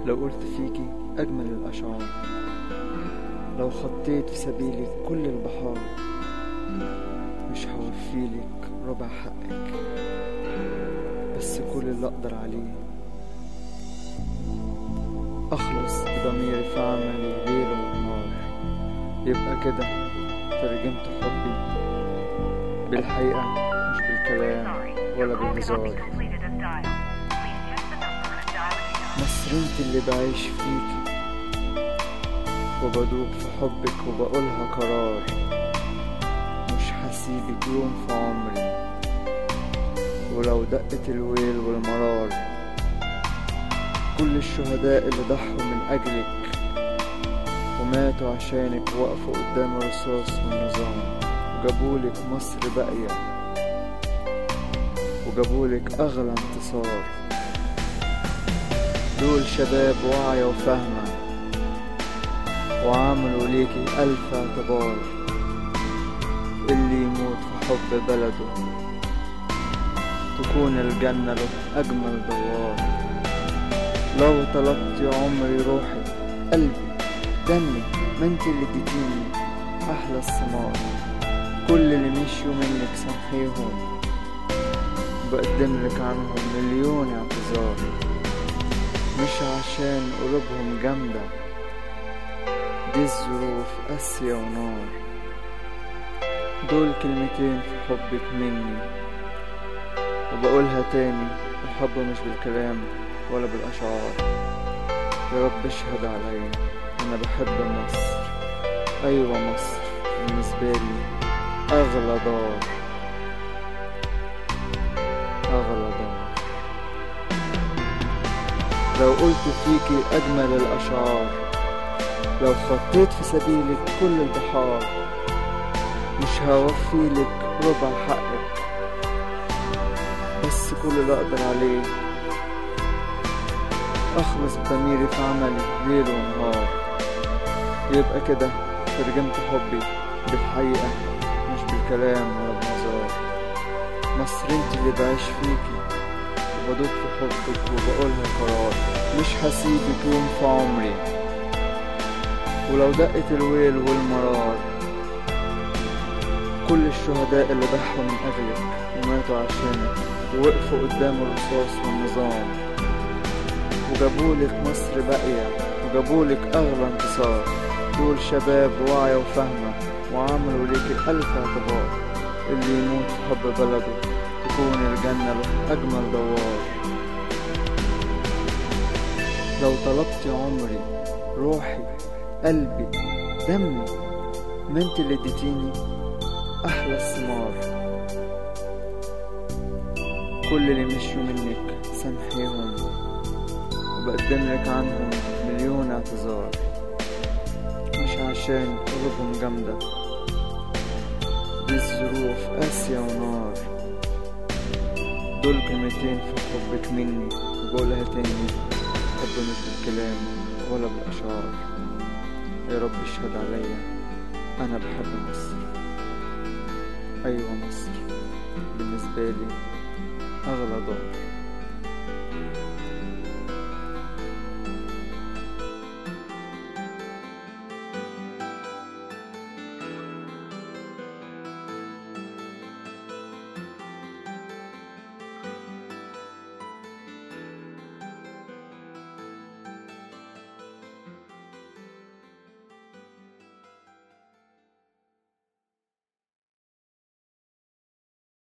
لو قلت فيكي أجمل الأشعار لو خطيت في سبيلك كل البحار مش هوفيلك ربع حقك بس كل اللي أقدر عليه أخلص بضميري في عملي ليل ونهار يبقى كده ترجمت حبي بالحقيقة مش بالكلام ولا بالهزار مصر انت اللي بعيش فيكي وبدوب في حبك وبقولها قرار مش هسيبك يوم في عمري ولو دقت الويل والمرار كل الشهداء اللي ضحوا من أجلك وماتوا عشانك وقفوا قدام الرصاص والنظام وجابولك مصر باقية وجابولك أغلى انتصار دول شباب واعية وفاهمة وعملوا ليكي ألف اعتبار اللي يموت في حب بلده تكون الجنة له أجمل دوار لو طلبت عمري روحي قلبي دمي ما انت اللي اديتيني أحلى الثمار كل اللي مشيوا منك سامحيهم بقدم لك عنهم مليون اعتذار مش عشان قلوبهم جامدة دي الظروف قاسية ونار دول كلمتين في حبك مني وبقولها تاني الحب مش بالكلام ولا بالأشعار يا رب اشهد عليا أنا بحب مصر أيوة مصر بالنسبة لي أغلى دار أغلى دار لو قلت فيكي أجمل الأشعار لو خطيت في سبيلك كل البحار مش هوفيلك ربع حقك بس كل اللي أقدر عليه أخلص بضميري في عملي ليل ونهار يبقى كده ترجمت حبي بالحقيقة مش بالكلام ولا بالهزار مصر انت اللي بعيش فيكي وبدوب في حبك وبقولها قرار مش هسيبك يوم في عمري ولو دقت الويل والمرار كل الشهداء اللي ضحوا من أجلك وماتوا عشانك ووقفوا قدام الرصاص والنظام وجابولك مصر باقية وجابولك أغلى انتصار دول شباب واعية وفاهمة وعملوا ليك ألف اعتبار اللي يموت في حب بلده تكون الجنة له أجمل دوار لو طلبت عمري روحي قلبي دمي ما انت اللي اديتيني أحلى الثمار كل اللي مشوا منك سامحيهم وبقدم لك عنهم مليون اعتذار مش عشان قلوبهم جامدة دي الظروف قاسية ونار دول كلمتين في حبك مني وبقولها تاني حب مش بالكلام ولا بالأشعار يا رب اشهد عليا أنا بحب مصر أيوة مصر بالنسبة لي أغلى دار